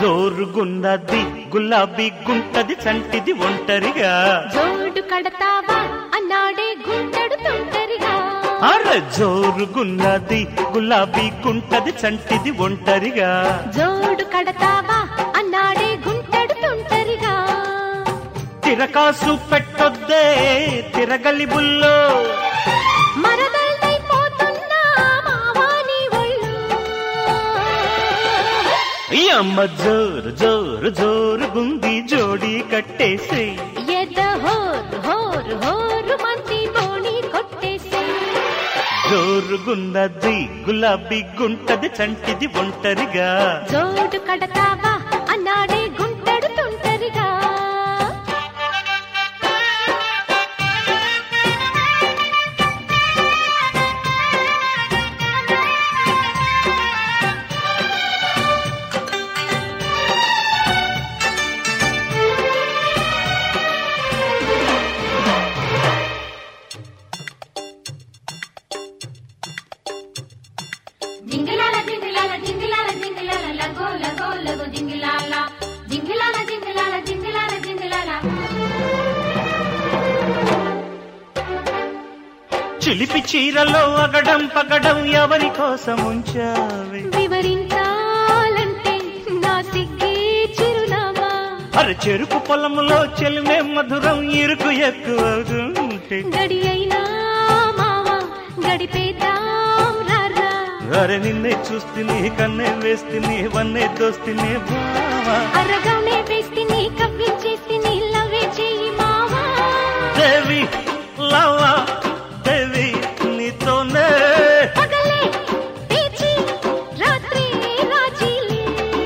జోరుగున్నది గులాబీ గుంటది చంటిది ఒంటరిగా జోడు కడతావా అన్నాడే గుంటడు తొంటరిగా అర జోరుగున్నది గులాబీ గుంటది చంటిది ఒంటరిగా జోడు కడతావా అన్నాడే గుంటడు తొంటరిగా తిరకాసు పెట్టొద్దే తిరగలి బుల్లో మరదలైపోతున్నా మావాని ఒళ్ళు ఈ అమ్మ జోరు జోరు జోరు గుంది జోడి కట్టేసి ఎద హోరు హోరు హోరు మంది బోణి కొట్టేసే జోరుగున్నది గులాబీ గుంటది చంటిది ఒంటరిగా జోడు కడతావా అన్నాడే గుంటడు తొంటరిగా జింగిలాల జింగిలాల జింగిలాల జింగిలాల లగో లగో లగో జింగిలాల జింగిలాల జింగిలాల జింగిలాల జింగిలాల చిలిపి చీరలో అగడం పగడం ఎవరి కోసం ఉంచావి వివరించాలంటే నా సిగ్గే చిరునామా అరే చెరుకు పొలంలో చెలిమే మధురం ఇరుకు ఎక్కువవుతుంటే గడి అయినా మావా గడిపేద్దాం రారా అరే నిన్నే చూస్తేనే కన్నే వేస్తేనే వన్నే దోస్తేనే బావా అరగానే వేస్తే నీ కవ్వించేస్తే నీ లవే చెయ్యి మావా దేవి లవా దేవి నీతోనే పగలే పేచి రాత్రి రాజీలే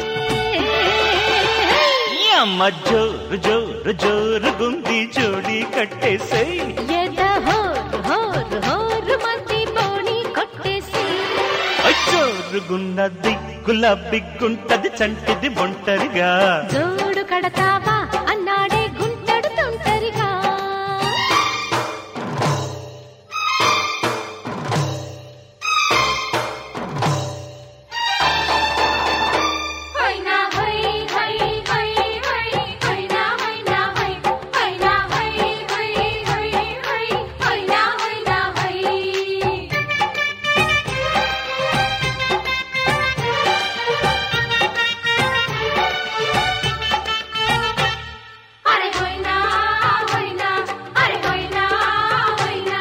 ఈ అమ్మ జోరు జోరు జోరు గుంది జోడి కట్టేసేయ్ ఎద హోరు హోరు హోరు మంది బోణి కొట్టేసి జోరుగున్నది గులాబీ గుంటది చంటిది ఒంటరిగా జోడు కడతావా అన్నాడే గుంటడు తొంటరిగా హైనా హై హై హై హై హైనా హైనా హై హైనా హై హై హై హై హైనా హైనా హై అరే హైనా హైనా అరే హైనా హైనా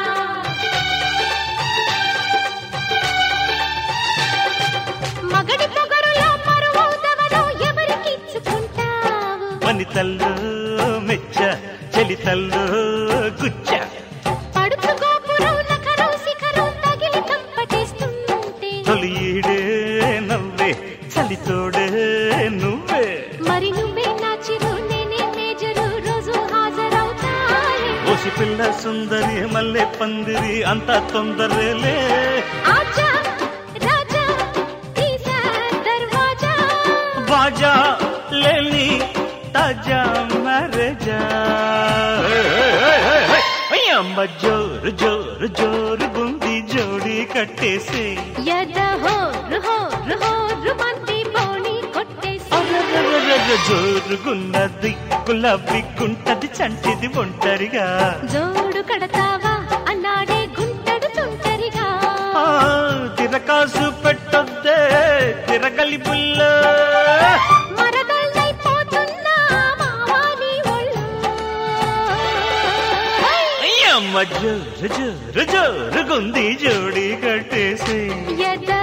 మగడి పొగరులో మరువవుతవను ఎవరికిచ్చుకుంటావు వనితల్లో మెచ్చ చలితల్లో గుచ్చ పడుచు గోపురం నఖరం శిఖరం తగిలి కంపటేస్తుంటే తొలి ఈడే నవ్వే చలితోడే నువ్వే మరి నువ్వే నా చిరు నేనే మేజరు రోజు హాజరవుతాయి ఓసి పిల్ల సుందరి మల్లె పందిరి అంత తొందరలే ఆజా రాజా తీసా దర్వాజా బాజా లేని తాజా మరజా అమ్మ జోరు జోరు జోరు గుంది జోడి కట్టేసి యద హోరు హోరు హోరు మంది బోణి కొట్టేసి అరరరరర జోరుగున్నది గులాబీ గుంటది చంటిది ఒంటరిగా జోడు కడతావా అన్నాడే గుంటడు తుంటరిగా ఆ, తిరకాసు పెట్టొద్దే తిరగలి బుల్ల మరదలైపోతున్నా మావాని ఒళ్ళు అమ్మ జోరు జోరు జోరుగుంది జోడి కట్టేసి యద